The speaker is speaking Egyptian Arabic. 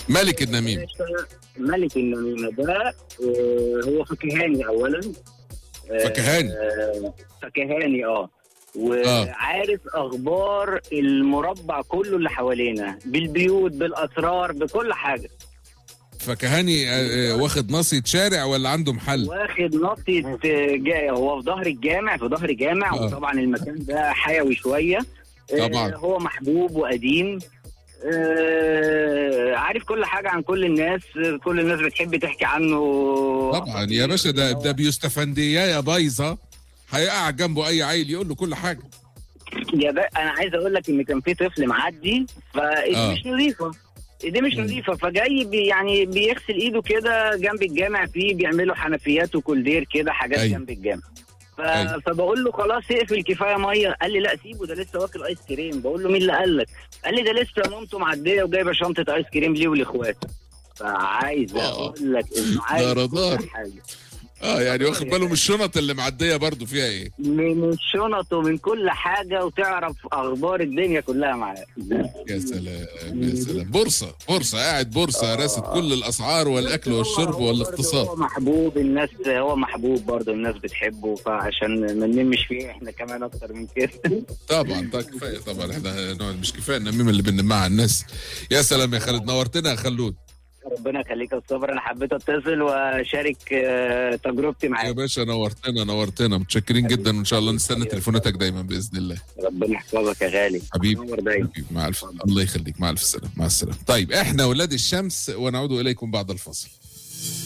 ملك النميم ملك النميمة ده آه، هو فكهاني أولا آه، فكهاني. آه، فكهاني اه وعارف اخبار المربع كله اللي حوالينا بالبيوت بالاسرار بكل حاجه فكهاني آه، آه، واخد ناصية شارع ولا عنده محل واخد نطة آه، جاي هو في ظهر الجامع في ظهر الجامع آه. وطبعا المكان ده حيوي شويه آه، طبعا. هو محبوب وقديم آه، عارف كل حاجه عن كل الناس آه، كل الناس بتحب تحكي عنه طبعا يا باشا ده ده بيستفندية يا بايظة هيقع جنبه اي عيل يقول له كل حاجة يا بقى انا عايز اقول لك ان كان في طفل معدي فايدي آه. مش نظيفه ايديه مش مم. نظيفه فجاي بي يعني بيغسل ايده كده جنب الجامع فيه بيعملوا حنفيات وكولدير كده حاجات أيوة. جنب الجامع ف... أيوة. فبقول له خلاص اقفل كفايه ميه قال لي لا سيبه ده لسه واكل ايس كريم بقول له مين اللي قال لك قال لي ده لسه مامته معديه وجايبه شنطه ايس كريم ليه ولاخواته فعايز آه. اقول لك انه عايز ده رادار. كل حاجه اه يعني واخد باله من الشنط اللي معدية برضو فيها ايه من الشنط ومن كل حاجه وتعرف اخبار الدنيا كلها معاه يا سلام يا سلام بورصة بورصة قاعد بورصة راسد كل الأسعار والأكل والشرب هو والاقتصاد محبوب الناس هو محبوب برضه الناس بتحبه فعشان ما ننمش فيه احنا كمان اكتر من كده طبعا طبعا كفايه طبعا احنا نوع- مش كفايه النميمه اللي بنلمها على الناس يا سلام يا خالد نورتنا يا خلود ربنا يخليك يا صبر انا حبيت اتصل واشارك آه، تجربتي يا معاك باشا نورتنا نورتنا متشكرين جدا وان شاء الله نستنى تليفوناتك دايما باذن الله ربنا يحفظك يا غالي حبيبي نور دايما حبيبي مع الف الله يخليك مع الف سلامه مع السلامه طيب احنا ولاد الشمس ونعود اليكم بعد الفصل